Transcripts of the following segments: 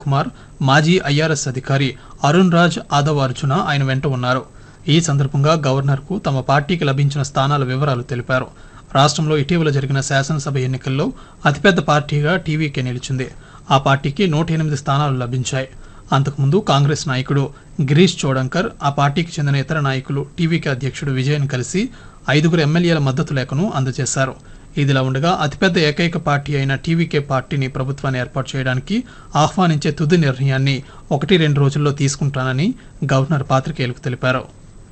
కుమార్ మాజీ ఐఆర్ఎస్ అధికారి అరుణ్ రాజ్ ఆదవ్ అర్జున ఆయన వెంట ఉన్నారు ఈ సందర్భంగా గవర్నర్కు తమ పార్టీకి లభించిన స్థానాల వివరాలు తెలిపారు రాష్ట్రంలో ఇటీవల జరిగిన శాసనసభ ఎన్నికల్లో అతిపెద్ద పార్టీగా టీవీకే నిలిచింది ఆ పార్టీకి నూట ఎనిమిది స్థానాలు లభించాయి అంతకుముందు కాంగ్రెస్ నాయకుడు గిరీష్ చోడంకర్ ఆ పార్టీకి చెందిన ఇతర నాయకులు టీవీకే అధ్యక్షుడు విజయన్ కలిసి ఐదుగురు ఎమ్మెల్యేల మద్దతు లేఖను అందజేశారు ఇదిలా ఉండగా అతిపెద్ద ఏకైక పార్టీ అయిన టీవీకే పార్టీని ప్రభుత్వాన్ని ఏర్పాటు చేయడానికి ఆహ్వానించే తుది నిర్ణయాన్ని ఒకటి రెండు రోజుల్లో తీసుకుంటానని గవర్నర్ పాత్రికేయులకు తెలిపారు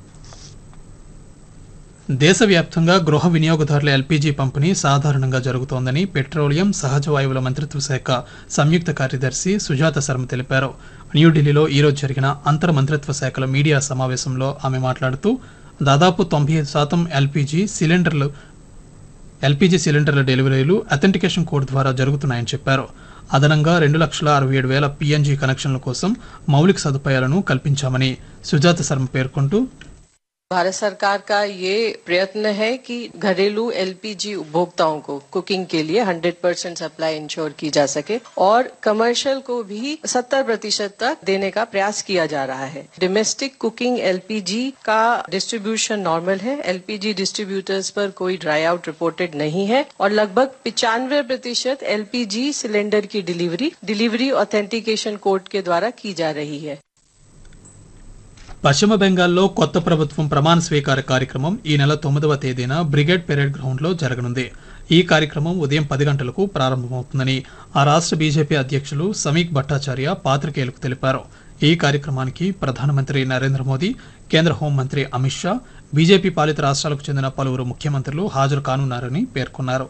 దేశవ్యాప్తంగా గృహ వినియోగదారుల ఎల్పీజీ పంపిణీ సాధారణంగా జరుగుతోందని పెట్రోలియం సహజ వాయువుల మంత్రిత్వ శాఖ సంయుక్త కార్యదర్శి సుజాత శర్మ తెలిపారు న్యూఢిల్లీలో ఈరోజు జరిగిన అంతర్ మంత్రిత్వ శాఖల మీడియా సమావేశంలో ఆమె మాట్లాడుతూ దాదాపు తొంభై ఐదు శాతం ఎల్పీజీ సిలిండర్లు ఎల్పీజీ సిలిండర్ల డెలివరీలు అథెంటికేషన్ కోడ్ ద్వారా జరుగుతున్నాయని చెప్పారు అదనంగా రెండు లక్షల అరవై ఏడు వేల పీఎన్జీ కనెక్షన్ల కోసం మౌలిక సదుపాయాలను కల్పించామని సుజాత శర్మ పేర్కొంటూ भारत सरकार का ये प्रयत्न है कि घरेलू एलपीजी उपभोक्ताओं को कुकिंग के लिए 100 परसेंट सप्लाई इंश्योर की जा सके और कमर्शियल को भी 70 प्रतिशत तक देने का प्रयास किया जा रहा है डोमेस्टिक कुकिंग एलपीजी का डिस्ट्रीब्यूशन नॉर्मल है एलपीजी डिस्ट्रीब्यूटर्स पर कोई ड्राई आउट रिपोर्टेड नहीं है और लगभग पिचानवे प्रतिशत एलपीजी सिलेंडर की डिलीवरी डिलीवरी ऑथेंटिकेशन कोड के द्वारा की जा रही है పశ్చిమ బెంగాల్లో కొత్త ప్రభుత్వం ప్రమాణ స్వీకార కార్యక్రమం ఈ నెల తొమ్మిదవ తేదీన బ్రిగేడ్ పెరేడ్ గ్రౌండ్లో జరగనుంది ఈ కార్యక్రమం ఉదయం పది గంటలకు ప్రారంభమవుతుందని ఆ రాష్ట్ర బీజేపీ అధ్యక్షులు సమీక్ భట్టాచార్య పాత్రికేయులకు తెలిపారు ఈ కార్యక్రమానికి ప్రధానమంత్రి నరేంద్ర మోదీ కేంద్ర హోంమంత్రి అమిత్ షా బీజేపీ పాలిత రాష్ట్రాలకు చెందిన పలువురు ముఖ్యమంత్రులు హాజరు కానున్నారని పేర్కొన్నారు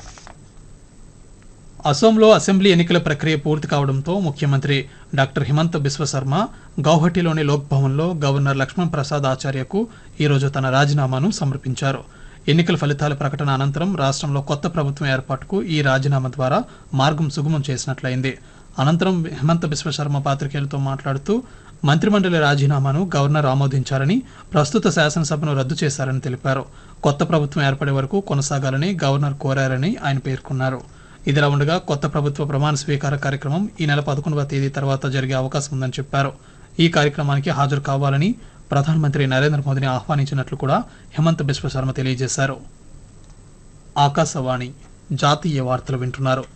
అసోంలో అసెంబ్లీ ఎన్నికల ప్రక్రియ పూర్తి కావడంతో ముఖ్యమంత్రి డాక్టర్ హిమంత బిశ్వశర్మ గౌహటిలోని లోక్ భవన్లో గవర్నర్ లక్ష్మణ్ ప్రసాద్ ఆచార్యకు ఈరోజు తన రాజీనామాను సమర్పించారు ఎన్నికల ఫలితాల ప్రకటన అనంతరం రాష్ట్రంలో కొత్త ప్రభుత్వం ఏర్పాటుకు ఈ రాజీనామా ద్వారా మార్గం సుగమం చేసినట్లయింది అనంతరం హిమంత బిశ్వశర్మ పాత్రికేయులతో మాట్లాడుతూ మంత్రిమండలి రాజీనామాను గవర్నర్ ఆమోదించారని ప్రస్తుత శాసనసభను రద్దు చేశారని తెలిపారు కొత్త ప్రభుత్వం ఏర్పడే వరకు కొనసాగాలని గవర్నర్ కోరారని ఆయన పేర్కొన్నారు ఇదిలా ఉండగా కొత్త ప్రభుత్వ ప్రమాణ స్వీకార కార్యక్రమం ఈ నెల పదకొండవ తేదీ తర్వాత జరిగే అవకాశం ఉందని చెప్పారు ఈ కార్యక్రమానికి హాజరు కావాలని ప్రధానమంత్రి నరేంద్ర మోదీని ఆహ్వానించినట్లు కూడా హిమంత బిశ్వ శర్మ తెలియజేశారు ఆకాశవాణి జాతీయ వార్తలు వింటున్నారు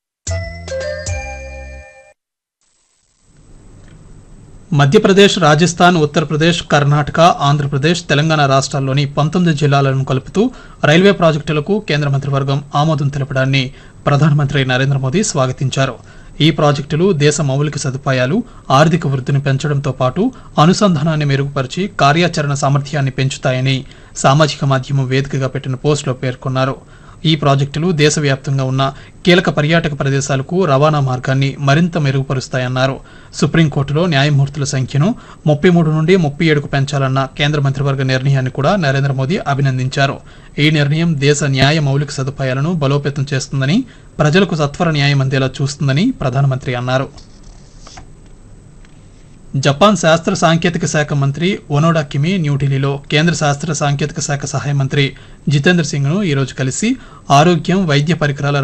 మధ్యప్రదేశ్ రాజస్థాన్ ఉత్తరప్రదేశ్ కర్ణాటక ఆంధ్రప్రదేశ్ తెలంగాణ రాష్ట్రాల్లోని పంతొమ్మిది జిల్లాలను కలుపుతూ రైల్వే ప్రాజెక్టులకు కేంద్ర మంత్రివర్గం ఆమోదం తెలపడాన్ని ప్రధానమంత్రి నరేంద్ర మోదీ స్వాగతించారు ఈ ప్రాజెక్టులు దేశ మౌలిక సదుపాయాలు ఆర్థిక వృద్ధిని పెంచడంతో పాటు అనుసంధానాన్ని మెరుగుపరిచి కార్యాచరణ సామర్థ్యాన్ని పెంచుతాయని సామాజిక మాధ్యమం వేదికగా పెట్టిన పోస్టులో పేర్కొన్నారు ఈ ప్రాజెక్టులు దేశవ్యాప్తంగా ఉన్న కీలక పర్యాటక ప్రదేశాలకు రవాణా మార్గాన్ని మరింత మెరుగుపరుస్తాయన్నారు సుప్రీంకోర్టులో న్యాయమూర్తుల సంఖ్యను ముప్పై మూడు నుండి ముప్పై ఏడుకు పెంచాలన్న కేంద్ర మంత్రివర్గ నిర్ణయాన్ని కూడా నరేంద్ర మోదీ అభినందించారు ఈ నిర్ణయం దేశ న్యాయ మౌలిక సదుపాయాలను బలోపేతం చేస్తుందని ప్రజలకు సత్వర న్యాయం అందేలా చూస్తుందని ప్రధానమంత్రి అన్నారు జపాన్ శాస్త్ర సాంకేతిక శాఖ మంత్రి ఒనోడా కిమి న్యూఢిల్లీలో కేంద్ర శాస్త్ర సాంకేతిక శాఖ సహాయ మంత్రి జితేంద్ర సింగ్ను ఈరోజు కలిసి ఆరోగ్యం వైద్య పరికరాల